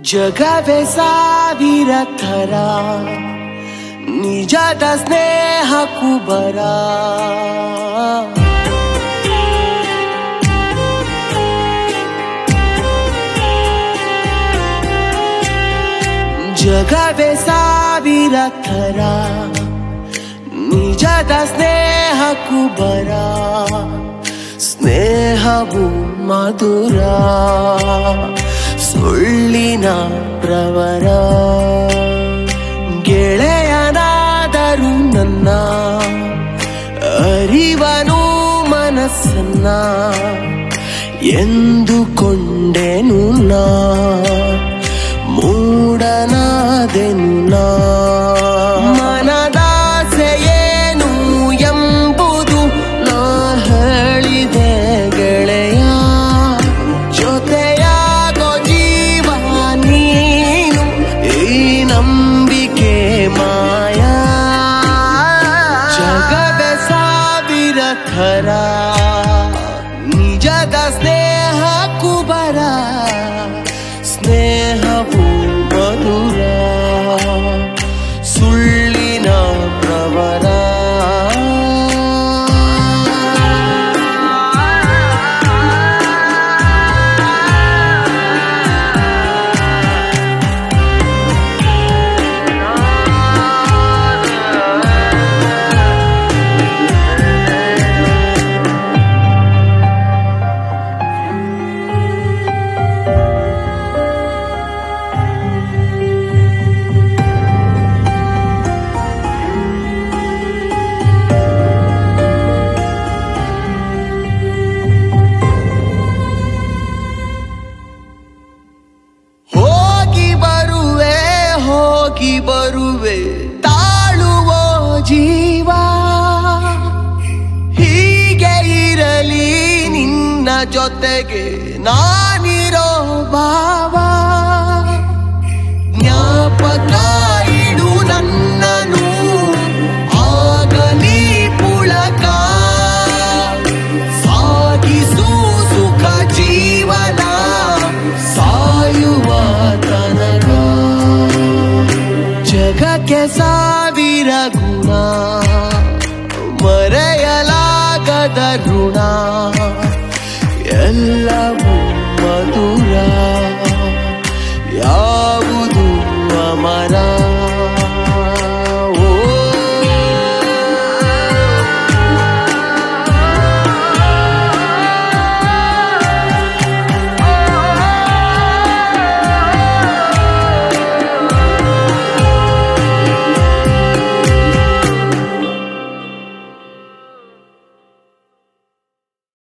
ಜಗವೇ ಸಾವಿರ ಥರ ನಿಜದ ಸ್ನೇಹ ಕುಬರ ಜಗವೇ ಸಾವಿರ ಥರ ನಿಜದ ಸ್ನೇಹ ಕುಬರ ಸ್ನೇಹವು ಮಧುರ ಸುಳ್ಳಿನ ಪ್ರವರ ಗೆಳೆಯನಾದರು ನನ್ನ ಅರಿವನು ಮನಸ್ಸನ್ನ ಎಂದುಕೊಂಡೆನು ನಾ ಮೂಡನಾದೆನು ನಾ ಮನದಾಸೆಯೇನು ಎಂಬುದು ನಾ ಹೇಳಿದೆ ಗೆಳೆಯ ಜೊತೆಯಾಗೋ ಜೀವ ನೀನು ಈ ನಂಬಿಕೆ ಮಾಯಾ ಜಗವೇ ಸಾವಿರ ಥರ ನಿಜದ ಸ್ನೇಹ ಕುಬರ ಸ್ನೇಹವು ಮಧುರ ಸುಳ್ಳಿನ ಪ್ರವರ ಹೋಗಿ ಬರುವೆ ಹೋಗಿ ಬರುವೆ ತಾಳುವ ಜೀವ ಹೀಗೆ ಇರಲಿ ನಿನ್ನ ಜೊತೆಗೆ ನಾನಿರೋ ಭಾವ ಜ್ಞಾಪಕ ಇಡು ನನ್ನನು ಆಗಲಿ ಪುಳಕ ಸಾಗಿಸು ಸುಖ ಜೀವನ ಸಾಯುವ ತನಕ ಜಗಕ್ಕೆ ಸಾವಿರ ಗುಣ ಮರೆಯಲಾಗದ ಋಣ ಎಲ್ಲ